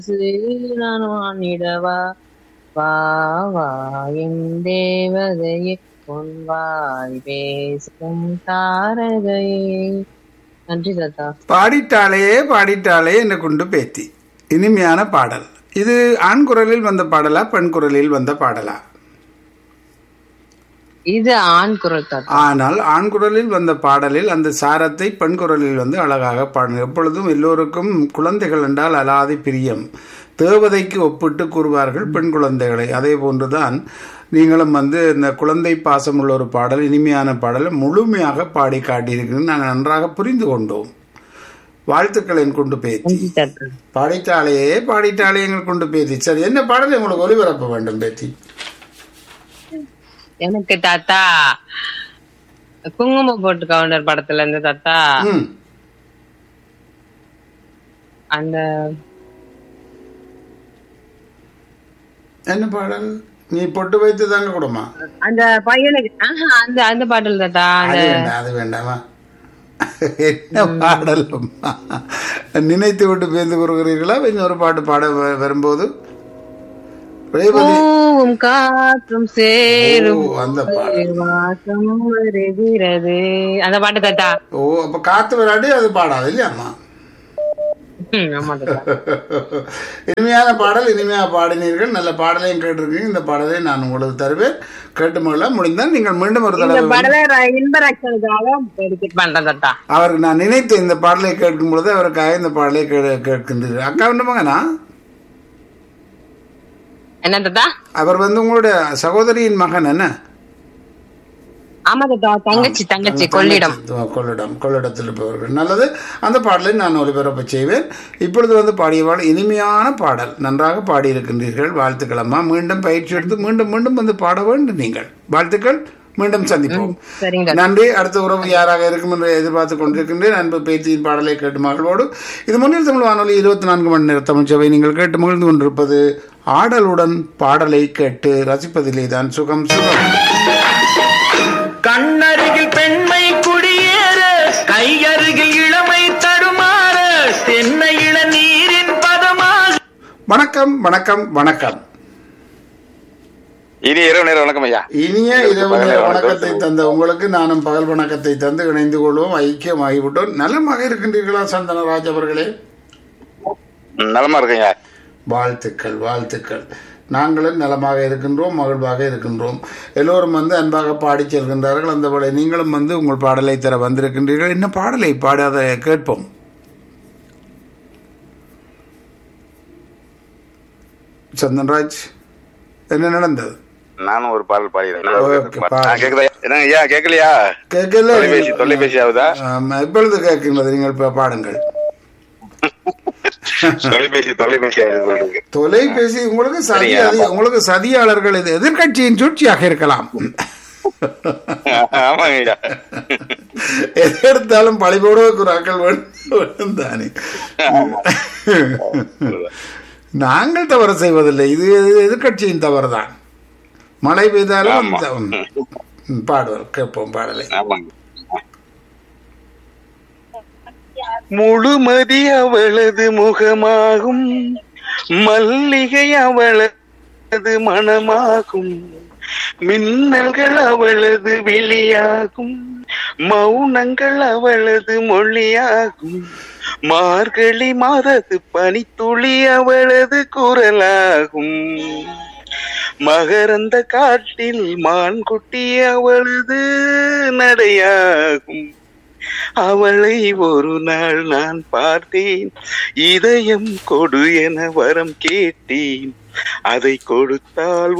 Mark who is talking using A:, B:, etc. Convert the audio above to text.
A: நான் வானிடவா வா வா என் தேவதையே உன் வாய் பேசும் தாரகையே நன்றி தாத்தா
B: பாடிட்டாளே பாடிட்டாளே என்று கொண்டு பேத்தி இனிமையான பாடல் இது ஆண் குரலில் வந்த பாடலா பெண் குரலில் வந்த பாடலா
A: இது ஆண் குரல் தாத்தா
B: ஆனால் ஆண் குரலில் வந்த பாடலில் அந்த சாரத்தை பெண் குரலில் வந்து அழகாக பாடின எப்பொழுதும் எல்லோருக்கும் குழந்தைகள் என்றால் அலாதி பிரியம் தேவதைக்கு ஒப்பிட்டு கூறுவார்கள் பெண் குழந்தைகளை அதே போன்றுதான் நீங்களும் வந்து இந்த குழந்தை பாசமுள்ள ஒரு பாடல் இனிமையான பாடலை முழுமையாக பாடி காட்டியிருக்கிறது நாங்கள் நன்றாக புரிந்து கொண்டோம் வாழ்த்துக்களை கொண்டு பேத்தி
A: நன்றி தாத்தா
B: பாடிட்டாலே பாடிட்டாலே எங்கள் கொண்டு பேத்தி சரி என்ன பாடல் உங்களுக்கு ஒளிபரப்ப வேண்டும் பேத்தி
A: எனக்கு தாத்தா குங்குமம் போட்டு கவுண்டர் படத்துல இருந்து தாத்தா
B: ம்
A: அந்த
B: என்ன பாடல் நீ பொட்டு வைத்து தாங்க கொடுமா
A: அந்த பையனுக்கு ஆஹா அந்த அந்த பாடல் தாத்தா அந்த
B: அது வேண்டாம் அது வேண்டாமா என்ன பாடல் அம்மா? நினைத்து விட்டு பேர்ந்து கூறுகிறீர்களா இன்னொரு பாட்டு பாட வ- வரும்போது ரேவதி
A: பூவும் காற்றும் சேரும்
B: ஓ, அந்த பாடல்
A: வாசம் வருகிறது அந்த பாட்டு தாத்தா
B: ஓ அப்ப காத்து விளையாடி அது பாடாது இல்லையாம்மா
A: ம், ஆமா தாத்தா
B: இனிமையான பாடல் இனிமையாக பாடினீர்கள் நல்ல பாடலையும் கேட்டிருக்கீங்க இந்த பாடலை நான் உங்களுக்கு தருவேன் கேட்டு மகள முடிந்தால் நீங்கள் மீண்டும் ஒரு
A: இந்த
B: தடவை
A: பாடலை ர- இன்பரட்சனுக்காக டெடிகேட் பண்றேன் தாத்தா
B: அவருக்கு நான் நினைத்த இந்த பாடலை கேட்கும் பொழுது அவருக்காக இந்த பாடலை கே- கேட்கின்றீர்கள் அக்கா வந்து மகனா
A: என்ன தாத்தா
B: அவர் வந்து உங்களுடைய சகோதரியின் மகன் என்ன
A: ஆமா தாத்தா தங்கச்சி தங்கச்சி கொள்ளிடம்
B: தங்கச்சி, கொள்ளிடம் கொள்ளிடத்தில் இருப்பவர்கள் நல்லது அந்த பாடலை நான் ஒளிபரப்ப செய்வேன் இப்பொழுது வந்து பாடிய பாடல் இனிமையான பாடல் நன்றாக பாடியிருக்கின்றீர்கள் வாழ்த்துக்கள் அம்மா மீண்டும் பயிற்சி எடுத்து மீண்டும் மீண்டும் வந்து பாட வேண்டும் நீங்கள் வாழ்த்துக்கள் மீண்டும் சந்திப்போம்
A: சரிங்க தாத்தா
B: நன்றி அடுத்த உறவு யாராக இருக்கும் என்று எதிர்பார்த்து கொண்டிருக்கின்றேன் அன்பு பேத்தியின் பாடலை கேட்டு மகிழ்வோடு இது முன்னில் தமிழ் வானொலி இருபத்தி நான்கு மணி நேர தமிழ் சபை நீங்கள் கேட்டு மகிழ்ந்து கொண்டிருப்பது ஆடலுடன் பாடலை கேட்டு ரசிப்பதிலே தான் சுகம் சுகம்
C: கண்ணருகில் பெண்மை குடியேற கையருகில் இளமை தடுமாற தென்னை இள நீரின் பதமாக
B: வணக்கம் வணக்கம் வணக்கம்
D: இனி இரவு நேரம் வணக்கம் ஐயா
B: இனிய இரவு நேர வணக்கத்தை தந்த உங்களுக்கு நானும் பகல் வணக்கத்தை தந்து இணைந்து கொள்வோம் ஐக்கியமாகிவிட்டோம் நலமாக இருக்கின்றீர்களா சந்தனராஜ் அவர்களே
D: ம், நலமா இருக்கேன் ஐயா
B: வாழ்த்துக்கள் வாழ்த்துக்கள் நாங்களும் நலமாக இருக்கின்றோம் மகிழ்வாக இருக்கின்றோம் எல்லோரும் வந்து அன்பாக பாடிச் செல்கின்றார்கள் அந்த வேளை நீங்களும் வந்து உங்கள் பாடலை தர வந்திருக்கின்றீர்கள் என்ன பாடலை பாடாத கேட்போம் சந்தன்ராஜ் என்ன நடந்தது
D: நானும் ஒரு பாடல் பாடிடுறேன்
B: ஓகே, பாடு.
D: ஆ, கேக்குதா என்னங்க ஐயா கேட்கலையா
B: கேட்கல
D: தொலைபேசி தொலைபேசி ஆகுதா
B: ஆமா, இப்பொழுது கேட்கின்றது நீங்கள் இப்ப பாடுங்கள்
D: தொலைபேசி தொலைபேசி ஆகுது
B: தொலைபேசி உங்களுக்கு சதி
D: சரிங்க,
B: அதி- உங்களுக்கு சதியாளர்கள் இது எதிர்கட்சியின் சூழ்ச்சியாக இருக்கலாம்
D: ஆமாங்க ஐயா
B: எது எடுத்தாலும் பழிபோட குறாக்கள் வேண்டும் தானே நாங்கள் தவறு செய்வதில்லை இது எதிர்கட்சியின் தவறு தான் மழை பெய்தாலும்
D: ஆமா.
B: த- ம், பாடுவார் கேட்போம் பாடலை
D: ஆமாங்க முழுமதி அவளது முகமாகும் மல்லிகை அவளது மனமாகும் மின்னல்கள் அவளது விழியாகும் மௌனங்கள் அவளது மொழியாகும் மார்கழி மாதத்து பனித்துளி அவளது குரலாகும் மகரந்த காட்டில் மான்குட்டி அவளது நடையாகும் அவளை ஒரு நாள் நான் பார்த்தேன் இதயம் கொடு என வரம் கேட்டேன் அதை கொடுத்தால்